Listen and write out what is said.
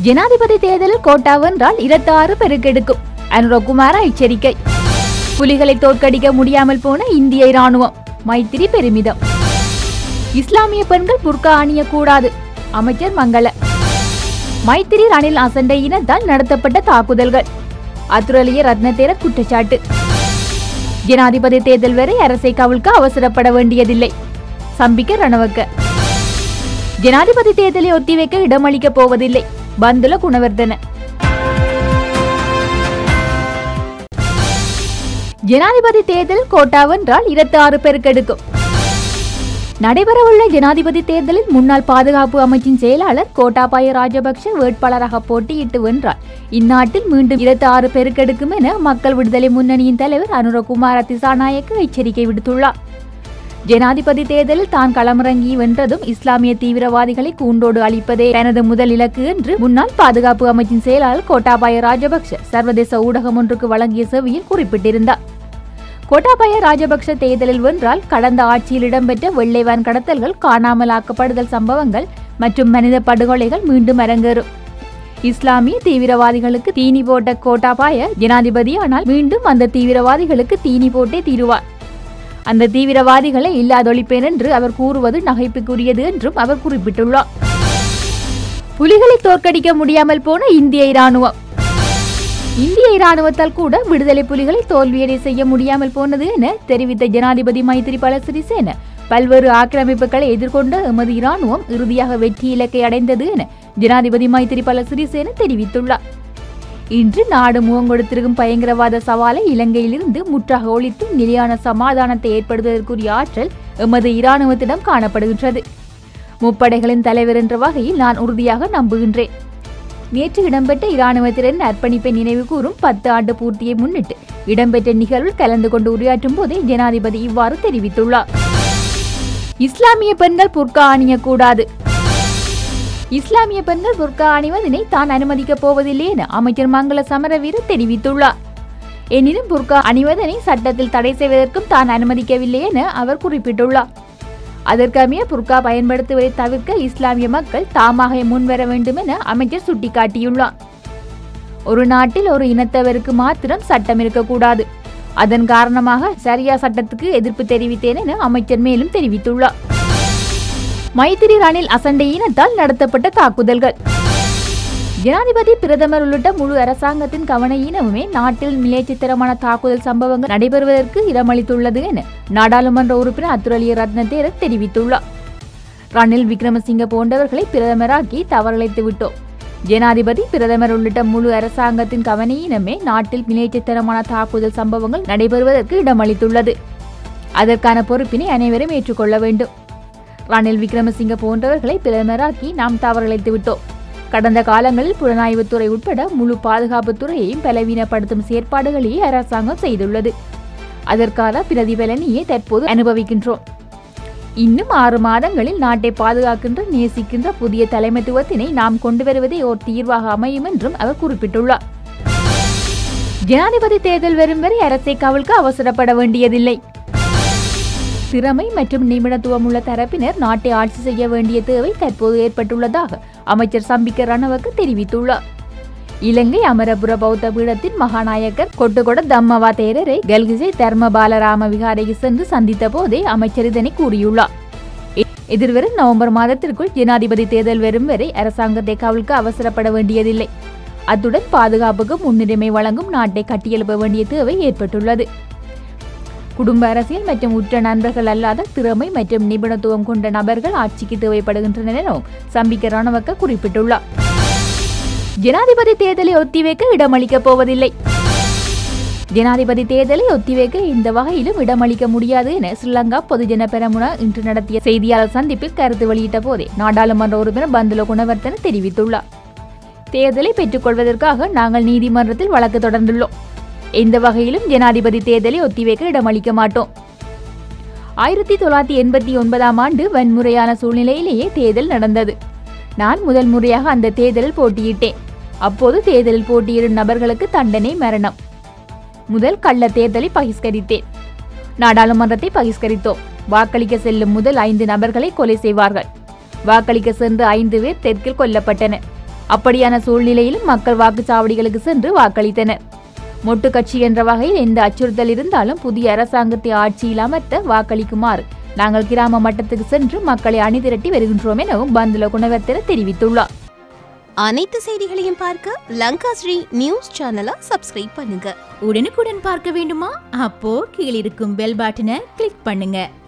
ஜனாதிபதி தேர்தலில் கோட்டா வென்றால் இருபத்தாறு பெருக்கெடுக்கும் அனுரகுமார எச்சரிக்கை புலிகளை தோற்கடிக்க முடியாமல் போன இந்திய ராணுவம் மைத்திரி பெருமிதம் இஸ்லாமிய பெண்கள் புர்கா அணியக்கூடாது அமைச்சர் மங்கள மைத்திரி ரணில் அசண்டை இனத்தால் நடத்தப்பட்ட தாக்குதல்கள் அத்துரலிய ரத்னதேர குற்றச்சாட்டு ஜனாதிபதி தேர்தல் வரை அரசை கவிழ்க்க அவசரப்பட வேண்டியதில்லை சம்பிக்க ரணவக்க ஜனாதிபதி தேர்தலை ஒத்திவைக்க இடமளிக்கப் போவதில்லை பந்துல குணவர்தன ஜனாதிபதி தேர்தல் கோட்டா வென்றால் இருபத்தி ஆறு பெருக்கெடுக்கும் நடைபெறவுள்ள ஜனாதிபதி தேர்தலில் முன்னாள் பாதுகாப்பு அமைச்சின் செயலாளர் கோட்டாபாய ராஜபக்ஷ வேட்பாளராக போட்டியிட்டு வென்றார் இந்நாட்டில் மீண்டும் இருபத்தி ஆறு பெருக்கெடுக்கும் என மக்கள் விடுதலை முன்னணியின் தலைவர் அனுரகுமார திசாநாயக்க எச்சரிக்கை விடுத்துள்ளார் ஜனாதிபதி தேர்தலில் தான் களமிறங்கி வென்றதும் இஸ்லாமிய தீவிரவாதிகளை கூண்டோடு அளிப்பதே தனது முதல் இலக்கு என்று முன்னாள் பாதுகாப்பு அமைச்சின் செயலாளர் கோட்டாபாய ராஜபக்ஷ சர்வதேச ஊடகம் ஒன்றுக்கு வழங்கிய செவியில் குறிப்பிட்டிருந்தார் கோட்டாபாய ராஜபக்ஷ தேர்தலில் வென்றால் கடந்த ஆட்சியில் இடம்பெற்ற வெள்ளைவான் கடத்தல்கள் காணாமலாக்கப்படுதல் சம்பவங்கள் மற்றும் மனித படுகொலைகள் மீண்டும் அரங்கேறும் இஸ்லாமிய தீவிரவாதிகளுக்கு தீனி போட்ட கோட்டாபாய ஜனாதிபதி ஆனால் மீண்டும் அந்த தீவிரவாதிகளுக்கு தீனி போட்டே தீருவார் அந்த தீவிரவாதிகளை இல்லாதொழிப்பேன் என்று அவர் கூறுவது நகைப்புக்குரியது என்றும் அவர் குறிப்பிட்டுள்ளார் புலிகளை தோற்கடிக்க முடியாமல் போன இந்திய இராணுவம் இந்திய இராணுவத்தால் கூட விடுதலை புலிகளை தோல்வியடை செய்ய முடியாமல் போனது என தெரிவித்த ஜனாதிபதி மைத்திரிபால சிறிசேன பல்வேறு ஆக்கிரமிப்புகளை எதிர்கொண்ட எமது இராணுவம் இறுதியாக வெற்றி இலக்கை அடைந்தது என ஜனாதிபதி மைத்திரிபால சிறிசேன தெரிவித்துள்ளார் இன்று நாடு முகங்கொடுத்திருக்கும் பயங்கரவாத சவாலை இலங்கையிலிருந்து முற்றாக ஒழித்து நிலையான சமாதானத்தை ஏற்படுத்துவதற்குரிய ஆற்றல் எமது இராணுவத்திடம் காணப்படுகின்றது முப்படைகளின் தலைவர் என்ற வகையில் நான் உறுதியாக நம்புகின்றேன் நேற்று இடம்பெற்ற இராணுவத்தினரின் அர்ப்பணிப்பை நினைவு கூறும் பத்து ஆண்டு பூர்த்தியை முன்னிட்டு இடம்பெற்ற நிகழ்வில் கலந்து கொண்டு உரையாற்றும் போதே ஜனாதிபதி இவ்வாறு தெரிவித்துள்ளார் இஸ்லாமிய பெண்கள் புர்கா அணியக்கூடாது இஸ்லாமிய பெண்கள் புர்கா அணிவதனை தான் அனுமதிக்கப் போவதில்லை என அமைச்சர் மங்கள சமரவீர தெரிவித்துள்ளார் எனினும் புர்கா அணிவதனை சட்டத்தில் தடை செய்வதற்கும் தான் அனுமதிக்கவில்லை என அவர் குறிப்பிட்டுள்ளார் அதற்கமைய புர்கா பயன்படுத்துவதை தவிர்க்க இஸ்லாமிய மக்கள் தாமாக முன்வர வேண்டும் என அமைச்சர் சுட்டிக்காட்டியுள்ளார் ஒரு நாட்டில் ஒரு இனத்தவருக்கு மாத்திரம் சட்டம் இருக்கக்கூடாது அதன் காரணமாக சரியா சட்டத்துக்கு எதிர்ப்பு தெரிவித்தேன் என அமைச்சர் மேலும் தெரிவித்துள்ளார் மைத்திரி ரணில் அசண்டை இனத்தால் நடத்தப்பட்ட தாக்குதல்கள் ஜனாதிபதி பிரதமர் உள்ளிட்ட முழு அரசாங்கத்தின் கவன ஈனமுமே நாட்டில் மிலேச்சத்தரமான தாக்குதல் சம்பவங்கள் நடைபெறுவதற்கு இடமளித்துள்ளது என நாடாளுமன்ற உறுப்பினர் அத்துரலிய ரத்னதேர தெரிவித்துள்ளார் ரணில் விக்ரமசிங்க போன்றவர்களை பிரதமராக்கி தவறளித்து விட்டோம் ஜனாதிபதி பிரதமர் உள்ளிட்ட முழு அரசாங்கத்தின் கவனையினமே நாட்டில் மிலேச்சத்தரமான தாக்குதல் சம்பவங்கள் நடைபெறுவதற்கு இடமளித்துள்ளது அதற்கான பொறுப்பினை அனைவரும் ஏற்றுக்கொள்ள வேண்டும் ரணில் விக்ரமசிங்க போன்றவர்களை பிரதமராக்கி நாம் தவறளித்து விட்டோம் கடந்த காலங்களில் புலனாய்வுத்துறை உட்பட முழு பாதுகாப்புத் துறையையும் பலவீனப்படுத்தும் செயற்பாடுகளையே அரசாங்கம் செய்துள்ளது அதற்கான பிரதிபலனையே தற்போது அனுபவிக்கின்றோம் இன்னும் ஆறு மாதங்களில் நாட்டை பாதுகாக்கின்ற நேசிக்கின்ற புதிய தலைமைத்துவத்தினை நாம் கொண்டு வருவதே ஓர் தீர்வாக அமையும் என்றும் அவர் குறிப்பிட்டுள்ளார் ஜனாதிபதி தேர்தல் வரும் வரை அரசை கவிழ்க்க அவசரப்பட வேண்டியதில்லை திறமை மற்றும் நிபுணத்துவம் உள்ள தரப்பினர் நாட்டை ஆட்சி செய்ய வேண்டிய தேவை தற்போது ஏற்பட்டுள்ளதாக அமைச்சர் சம்பிக்க ரணவக்கு தெரிவித்துள்ளார் இலங்கை அமரபுர பௌத்த பீடத்தின் மகாநாயக்கர் கொட்டுகொட தம்மவா தேரரை கல்கிசை தர்மபாலராம விகாரைக்கு சென்று சந்தித்த போதே அமைச்சர் இதனை கூறியுள்ளார் எ- எதிர்வரும் நவம்பர் மாதத்திற்குள் ஜனாதிபதி தேர்தல் வரும் வரை அரசாங்கத்தை கவிழ்க்க அவசரப்பட வேண்டியதில்லை அத்துடன் பாதுகாப்புக்கு முன்னுரிமை வழங்கும் நாட்டை கட்டியெழுப்ப வேண்டிய தேவை ஏற்பட்டுள்ளது குடும்ப அரசியல் மற்றும் உற்ற நண்பர்கள் அல்லாத திறமை மற்றும் நிபுணத்துவம் கொண்ட நபர்கள் ஆட்சிக்கு தேவைப்படுகின்றனர் எனவும் சம்பிக்க ரணவக்க குறிப்பிட்டுள்ளார் ஜனாதிபதி தேர்தலை ஒத்திவைக்க இடமளிக்கப் போவதில்லை ஜனாதிபதி தேர்தலை ஒத்திவைக்க இந்த வகையிலும் இடமளிக்க முடியாது என ஸ்ரீலங்கா பொதுஜன பெரமுன இன்று நடத்திய செய்தியாளர் சந்திப்பில் கருத்து வெளியிட்ட போதே நாடாளுமன்ற உறுப்பினர் பந்துல குணவர்த்தன தெரிவித்துள்ளார் தேர்தலை பெற்றுக்கொள்வதற்காக நாங்கள் நீதிமன்றத்தில் வழக்கு தொடர்ந்துள்ளோம் எந்த வகையிலும் ஜனாதிபதி தேர்தலை ஒத்திவைக்க இடமளிக்க மாட்டோம் ஆயிரத்தி தொள்ளாயிரத்தி எண்பத்தி ஒன்பதாம் ஆண்டு வன்முறையான சூழ்நிலையிலேயே தேர்தல் நடந்தது நான் முதல் முறையாக அந்த தேர்தலில் போட்டியிட்டேன் அப்போது தேர்தலில் போட்டியிடும் நபர்களுக்கு தண்டனை மரணம் முதல் கள்ள தேர்தலை பகிஷ்கரித்தேன் நாடாளுமன்றத்தை பகிஷ்கரித்தோம் வாக்களிக்க செல்லும் முதல் ஐந்து நபர்களை கொலை செய்வார்கள் வாக்களிக்க சென்ற ஐந்து பேர் தெற்கில் கொல்லப்பட்டனர் அப்படியான சூழ்நிலையிலும் மக்கள் வாக்குச்சாவடிகளுக்கு சென்று வாக்களித்தனர் மொட்டு கட்சி என்ற வகையில் எந்த அச்சுறுத்தல் இருந்தாலும் புதிய அரசாங்கத்தை ஆட்சியில் அமர்த்த வாக்களிக்குமாறு நாங்கள் கிராம மட்டத்துக்கு சென்று மக்களை அணிதிரட்டி வருகின்றோம் எனவும் பந்துல குணவர்த்தன தெரிவித்துள்ளார் அனைத்து செய்திகளையும் பார்க்க லங்கா ஸ்ரீ நியூஸ் சேனலை சப்ஸ்கிரைப் பண்ணுங்க உடனுக்குடன் பார்க்க வேண்டுமா அப்போ கீழிருக்கும் பெல் பட்டனை கிளிக் பண்ணுங்க